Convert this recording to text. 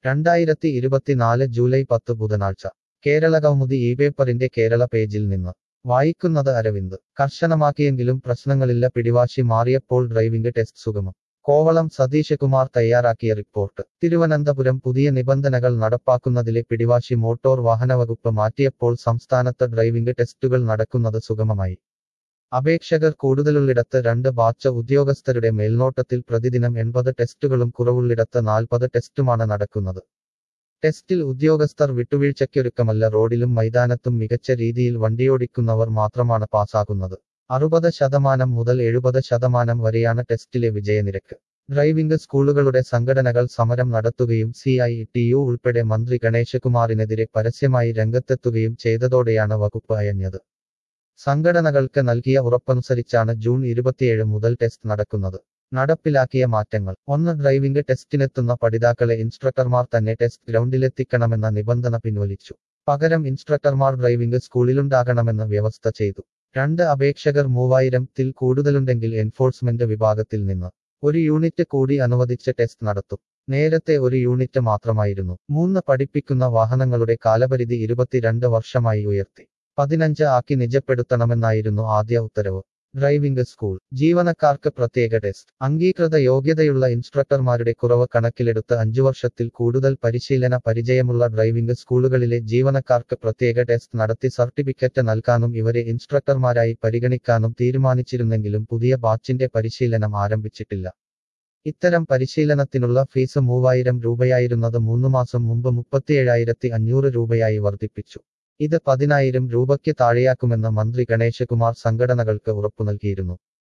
രണ്ടായിരത്തി ഇരുപത്തിനാല് ജൂലൈ പത്ത് ബുധനാഴ്ച കേരള കൗമുദി ഈ പേപ്പറിന്റെ കേരള പേജിൽ നിന്ന് വായിക്കുന്നത് അരവിന്ദ് കർശനമാക്കിയെങ്കിലും പ്രശ്നങ്ങളില്ല പിടിവാശി മാറിയപ്പോൾ ഡ്രൈവിംഗ് ടെസ്റ്റ് സുഗമം കോവളം സതീഷ് കുമാർ തയ്യാറാക്കിയ റിപ്പോർട്ട് തിരുവനന്തപുരം പുതിയ നിബന്ധനകൾ നടപ്പാക്കുന്നതിലെ പിടിവാശി മോട്ടോർ വാഹനവകുപ്പ് മാറ്റിയപ്പോൾ സംസ്ഥാനത്ത് ഡ്രൈവിംഗ് ടെസ്റ്റുകൾ നടക്കുന്നത് സുഗമമായി അപേക്ഷകർ കൂടുതലുള്ളിടത്ത് രണ്ട് ബാച്ച് ഉദ്യോഗസ്ഥരുടെ മേൽനോട്ടത്തിൽ പ്രതിദിനം എൺപത് ടെസ്റ്റുകളും കുറവുള്ളിടത്ത് നാൽപ്പത് ടെസ്റ്റുമാണ് നടക്കുന്നത് ടെസ്റ്റിൽ ഉദ്യോഗസ്ഥർ വിട്ടുവീഴ്ചയ്ക്കൊരുക്കമല്ല റോഡിലും മൈതാനത്തും മികച്ച രീതിയിൽ വണ്ടിയോടിക്കുന്നവർ മാത്രമാണ് പാസ്സാകുന്നത് അറുപത് ശതമാനം മുതൽ എഴുപത് ശതമാനം വരെയാണ് ടെസ്റ്റിലെ വിജയനിരക്ക് ഡ്രൈവിംഗ് സ്കൂളുകളുടെ സംഘടനകൾ സമരം നടത്തുകയും സി ഐ ടി യു ഉൾപ്പെടെ മന്ത്രി ഗണേശകുമാറിനെതിരെ പരസ്യമായി രംഗത്തെത്തുകയും ചെയ്തതോടെയാണ് വകുപ്പ് അയഞ്ഞത് സംഘടനകൾക്ക് നൽകിയ ഉറപ്പനുസരിച്ചാണ് ജൂൺ ഇരുപത്തിയേഴ് മുതൽ ടെസ്റ്റ് നടക്കുന്നത് നടപ്പിലാക്കിയ മാറ്റങ്ങൾ ഒന്ന് ഡ്രൈവിംഗ് ടെസ്റ്റിനെത്തുന്ന പഠിതാക്കളെ ഇൻസ്ട്രക്ടർമാർ തന്നെ ടെസ്റ്റ് ഗ്രൗണ്ടിലെത്തിക്കണമെന്ന നിബന്ധന പിൻവലിച്ചു പകരം ഇൻസ്ട്രക്ടർമാർ ഡ്രൈവിംഗ് സ്കൂളിലുണ്ടാകണമെന്ന് വ്യവസ്ഥ ചെയ്തു രണ്ട് അപേക്ഷകർ മൂവായിരം ത്തിൽ കൂടുതലുണ്ടെങ്കിൽ എൻഫോഴ്സ്മെന്റ് വിഭാഗത്തിൽ നിന്ന് ഒരു യൂണിറ്റ് കൂടി അനുവദിച്ച് ടെസ്റ്റ് നടത്തും നേരത്തെ ഒരു യൂണിറ്റ് മാത്രമായിരുന്നു മൂന്ന് പഠിപ്പിക്കുന്ന വാഹനങ്ങളുടെ കാലപരിധി ഇരുപത്തിരണ്ട് വർഷമായി ഉയർത്തി പതിനഞ്ച് ആക്കി നിജപ്പെടുത്തണമെന്നായിരുന്നു ആദ്യ ഉത്തരവ് ഡ്രൈവിംഗ് സ്കൂൾ ജീവനക്കാർക്ക് പ്രത്യേക ടെസ്റ്റ് അംഗീകൃത യോഗ്യതയുള്ള ഇൻസ്ട്രക്ടർമാരുടെ കുറവ് കണക്കിലെടുത്ത് അഞ്ചു വർഷത്തിൽ കൂടുതൽ പരിശീലന പരിചയമുള്ള ഡ്രൈവിംഗ് സ്കൂളുകളിലെ ജീവനക്കാർക്ക് പ്രത്യേക ടെസ്റ്റ് നടത്തി സർട്ടിഫിക്കറ്റ് നൽകാനും ഇവരെ ഇൻസ്ട്രക്ടർമാരായി പരിഗണിക്കാനും തീരുമാനിച്ചിരുന്നെങ്കിലും പുതിയ ബാച്ചിന്റെ പരിശീലനം ആരംഭിച്ചിട്ടില്ല ഇത്തരം പരിശീലനത്തിനുള്ള ഫീസ് മൂവായിരം രൂപയായിരുന്നത് മൂന്നു മാസം മുമ്പ് മുപ്പത്തിയേഴായിരത്തി അഞ്ഞൂറ് രൂപയായി വർദ്ധിപ്പിച്ചു ഇത് പതിനായിരം രൂപയ്ക്ക് താഴെയാക്കുമെന്ന് മന്ത്രി ഗണേശകുമാർ സംഘടനകൾക്ക് ഉറപ്പു നൽകിയിരുന്നു